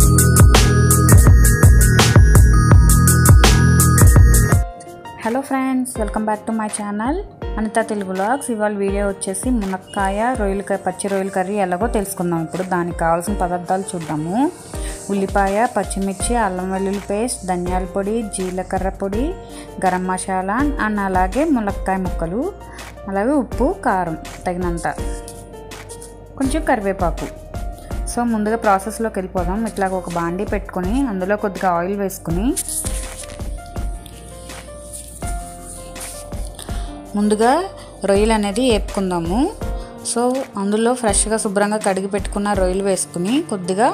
hello friends welcome back to my channel Anitha Telugu vlogs ఇవాళ video వచ్చేసి మునక్కాయ రొయ్యల కర్రీ పచ్చి రొయ్యల కర్రీ ఎలాగో తెలుసుకుందాం ఇప్పుడు దానికి కావాల్సిన పదార్థాలు చూద్దాము ఉల్లిపాయ పచ్చిమిర్చి అల్లం వెల్లుల్లి పేస్ట్ ధనియాల పొడి జీలకర్ర పొడి గరం మసాలా అండ్ అలాగే మునక్కాయ ముక్కలు అలాగే ఉప్పు కారం తగినంత కొంచెం కరివేపాకు సో ముందుగా ప్రాసెస్లోకి వెళ్ళిపోదాం ఇట్లాగ ఒక బాండీ పెట్టుకొని అందులో కొద్దిగా ఆయిల్ వేసుకుని ముందుగా రొయ్యలు అనేది వేపుకుందాము సో అందులో ఫ్రెష్గా శుభ్రంగా కడిగి పెట్టుకున్న రొయ్యలు వేసుకుని కొద్దిగా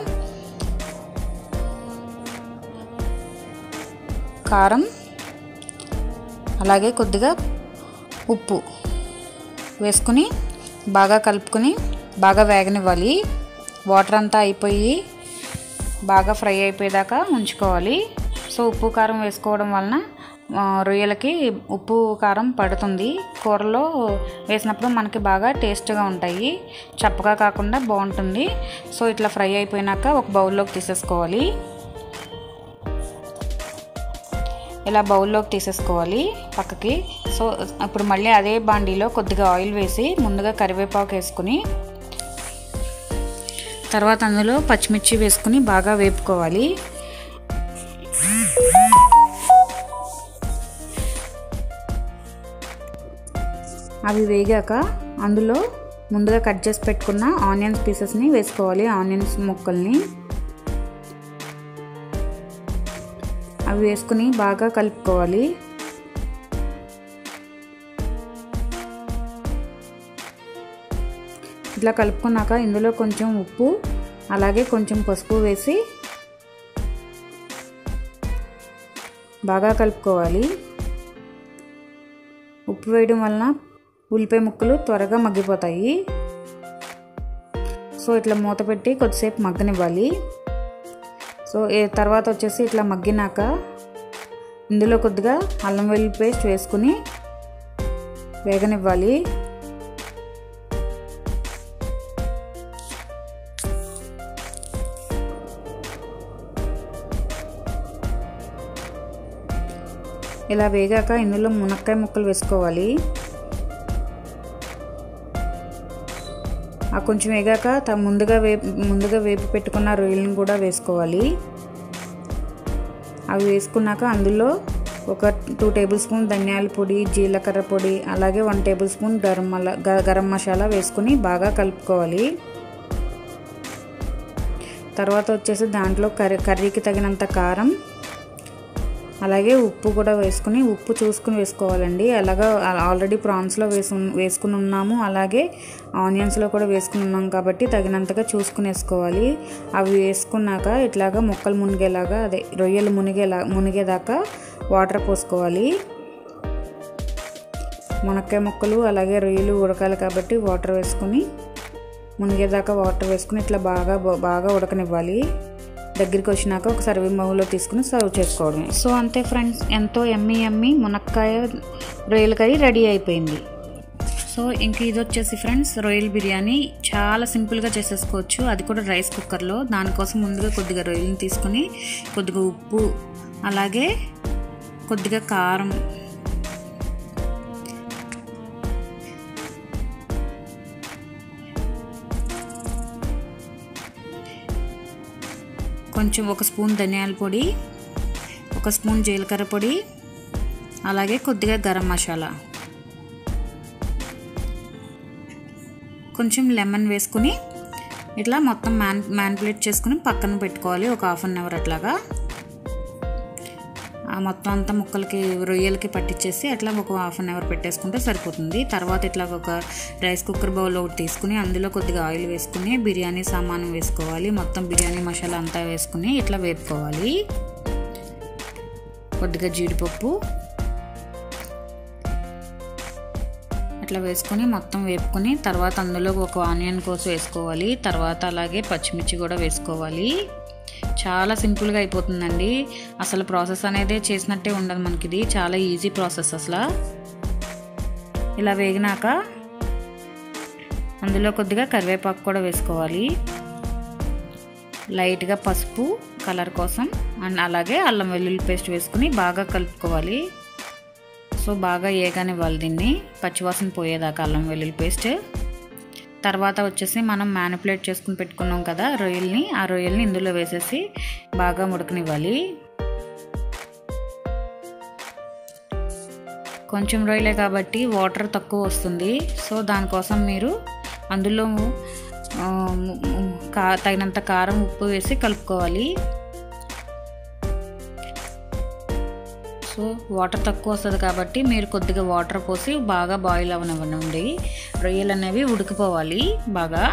కారం అలాగే కొద్దిగా ఉప్పు వేసుకుని బాగా కలుపుకొని బాగా వేగనివ్వాలి వాటర్ అంతా అయిపోయి బాగా ఫ్రై అయిపోయేదాకా ఉంచుకోవాలి సో ఉప్పు కారం వేసుకోవడం వలన రొయ్యలకి ఉప్పు కారం పడుతుంది కూరలో వేసినప్పుడు మనకి బాగా టేస్ట్గా ఉంటాయి చప్పగా కాకుండా బాగుంటుంది సో ఇట్లా ఫ్రై అయిపోయినాక ఒక బౌల్లోకి తీసేసుకోవాలి ఇలా బౌల్లోకి తీసేసుకోవాలి పక్కకి సో ఇప్పుడు మళ్ళీ అదే బాండీలో కొద్దిగా ఆయిల్ వేసి ముందుగా కరివేపాకు వేసుకుని తర్వాత అందులో పచ్చిమిర్చి వేసుకుని బాగా వేపుకోవాలి అవి వేగాక అందులో ముందుగా కట్ చేసి పెట్టుకున్న ఆనియన్స్ పీసెస్ని వేసుకోవాలి ఆనియన్స్ ముక్కల్ని అవి వేసుకుని బాగా కలుపుకోవాలి ఇట్లా కలుపుకున్నాక ఇందులో కొంచెం ఉప్పు అలాగే కొంచెం పసుపు వేసి బాగా కలుపుకోవాలి ఉప్పు వేయడం వలన ఉల్లిపాయ ముక్కలు త్వరగా మగ్గిపోతాయి సో ఇట్లా మూత పెట్టి కొద్దిసేపు మగ్గనివ్వాలి సో తర్వాత వచ్చేసి ఇట్లా మగ్గినాక ఇందులో కొద్దిగా అల్లం వెల్లుల్లి పేస్ట్ వేసుకుని వేగనివ్వాలి ఇలా వేగాక ఇందులో మునక్కాయ ముక్కలు వేసుకోవాలి ఆ కొంచెం వేగాక ముందుగా వేపు ముందుగా వేపి పెట్టుకున్న రొయ్యలను కూడా వేసుకోవాలి అవి వేసుకున్నాక అందులో ఒక టూ టేబుల్ స్పూన్ ధనియాల పొడి జీలకర్ర పొడి అలాగే వన్ టేబుల్ స్పూన్ గరం మలా గరం మసాలా వేసుకుని బాగా కలుపుకోవాలి తర్వాత వచ్చేసి దాంట్లో కర్రీ కర్రీకి తగినంత కారం అలాగే ఉప్పు కూడా వేసుకుని ఉప్పు చూసుకుని వేసుకోవాలండి అలాగా ఆల్రెడీ ప్రాన్స్లో వేసు వేసుకుని ఉన్నాము అలాగే ఆనియన్స్లో కూడా వేసుకుని ఉన్నాం కాబట్టి తగినంతగా చూసుకుని వేసుకోవాలి అవి వేసుకున్నాక ఇట్లాగా ముక్కలు మునిగేలాగా అదే రొయ్యలు మునిగేలా మునిగేదాకా వాటర్ పోసుకోవాలి మునక్కాయ ముక్కలు అలాగే రొయ్యలు ఉడకాలి కాబట్టి వాటర్ వేసుకుని మునిగేదాకా వాటర్ వేసుకుని ఇట్లా బాగా బాగా ఉడకనివ్వాలి దగ్గరికి వచ్చినాక ఒక సర్వింగ్ బౌల్లో తీసుకుని సర్వ్ చేసుకోవడమే సో అంతే ఫ్రెండ్స్ ఎంతో ఎమ్మి ఎమ్మి మునక్కాయ రొయ్యల కర్రీ రెడీ అయిపోయింది సో ఇంక ఇది వచ్చేసి ఫ్రెండ్స్ రొయ్యల బిర్యానీ చాలా సింపుల్గా చేసేసుకోవచ్చు అది కూడా రైస్ కుక్కర్లో దానికోసం ముందుగా కొద్దిగా రొయ్యలను తీసుకొని కొద్దిగా ఉప్పు అలాగే కొద్దిగా కారం కొంచెం ఒక స్పూన్ ధనియాల పొడి ఒక స్పూన్ జీలకర్ర పొడి అలాగే కొద్దిగా గరం మసాలా కొంచెం లెమన్ వేసుకుని ఇట్లా మొత్తం మ్యాన్ మ్యాన్పులేట్ చేసుకుని పక్కన పెట్టుకోవాలి ఒక హాఫ్ అన్ అవర్ అట్లాగా ఆ మొత్తం అంతా ముక్కలకి రొయ్యలకి పట్టించేసి అట్లా ఒక హాఫ్ అన్ అవర్ పెట్టేసుకుంటే సరిపోతుంది తర్వాత ఇట్లా ఒక రైస్ కుక్కర్ బౌల్ ఒకటి తీసుకుని అందులో కొద్దిగా ఆయిల్ వేసుకుని బిర్యానీ సామాను వేసుకోవాలి మొత్తం బిర్యానీ మసాలా అంతా వేసుకుని ఇట్లా వేపుకోవాలి కొద్దిగా జీడిపప్పు అట్లా వేసుకొని మొత్తం వేపుకొని తర్వాత అందులో ఒక ఆనియన్ కోసి వేసుకోవాలి తర్వాత అలాగే పచ్చిమిర్చి కూడా వేసుకోవాలి చాలా సింపుల్గా అయిపోతుందండి అసలు ప్రాసెస్ అనేది చేసినట్టే ఉండదు మనకి ఇది చాలా ఈజీ ప్రాసెస్ అసలు ఇలా వేగినాక అందులో కొద్దిగా కరివేపాకు కూడా వేసుకోవాలి లైట్గా పసుపు కలర్ కోసం అండ్ అలాగే అల్లం వెల్లుల్లి పేస్ట్ వేసుకుని బాగా కలుపుకోవాలి సో బాగా ఏగానివ్వాలి దీన్ని పచ్చివాసన పోయేదాకా అల్లం వెల్లుల్లి పేస్ట్ తర్వాత వచ్చేసి మనం మ్యానిపులేట్ చేసుకుని పెట్టుకున్నాం కదా రొయ్యల్ని ఆ రొయ్యల్ని ఇందులో వేసేసి బాగా ఉడకనివ్వాలి కొంచెం రొయ్యలే కాబట్టి వాటర్ తక్కువ వస్తుంది సో దానికోసం మీరు అందులో కా తగినంత కారం ఉప్పు వేసి కలుపుకోవాలి సో వాటర్ తక్కువ వస్తుంది కాబట్టి మీరు కొద్దిగా వాటర్ పోసి బాగా బాయిల్ అవనివ్వండి రొయ్యలు అనేవి ఉడికిపోవాలి బాగా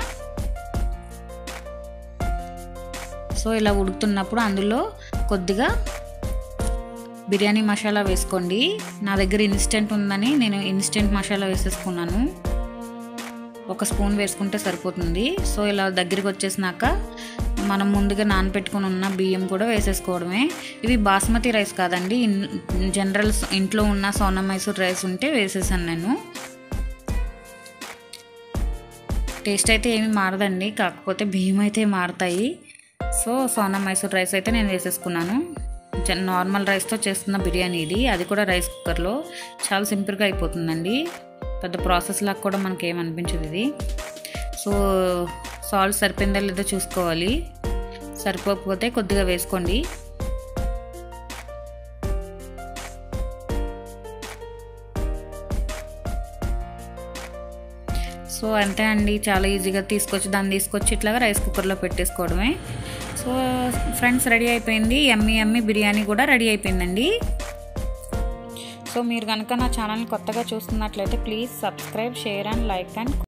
సో ఇలా ఉడుకుతున్నప్పుడు అందులో కొద్దిగా బిర్యానీ మసాలా వేసుకోండి నా దగ్గర ఇన్స్టెంట్ ఉందని నేను ఇన్స్టెంట్ మసాలా వేసేసుకున్నాను ఒక స్పూన్ వేసుకుంటే సరిపోతుంది సో ఇలా దగ్గరికి వచ్చేసినాక మనం ముందుగా నానపెట్టుకుని ఉన్న బియ్యం కూడా వేసేసుకోవడమే ఇవి బాస్మతి రైస్ కాదండి జనరల్ ఇంట్లో ఉన్న సోనా మైసూర్ రైస్ ఉంటే వేసేసాను నేను టేస్ట్ అయితే ఏమి మారదండి కాకపోతే బియ్యం అయితే మారుతాయి సో సోనా మైసూర్ రైస్ అయితే నేను వేసేసుకున్నాను నార్మల్ రైస్తో చేస్తున్న బిర్యానీ ఇది అది కూడా రైస్ కుక్కర్లో చాలా సింపుల్గా అయిపోతుందండి పెద్ద ప్రాసెస్ లాగా కూడా మనకి ఏమనిపించదు ఇది సో సాల్ట్ సరిపోయిందా లేదో చూసుకోవాలి సరిపోకపోతే కొద్దిగా వేసుకోండి సో అంతే అండి చాలా ఈజీగా తీసుకొచ్చి దాన్ని తీసుకొచ్చి ఇట్లాగా రైస్ కుక్కర్లో పెట్టేసుకోవడమే సో ఫ్రెండ్స్ రెడీ అయిపోయింది ఎమ్మి ఎమ్మి బిర్యానీ కూడా రెడీ అయిపోయిందండి సో మీరు కనుక నా ఛానల్ కొత్తగా చూస్తున్నట్లయితే please subscribe share and like and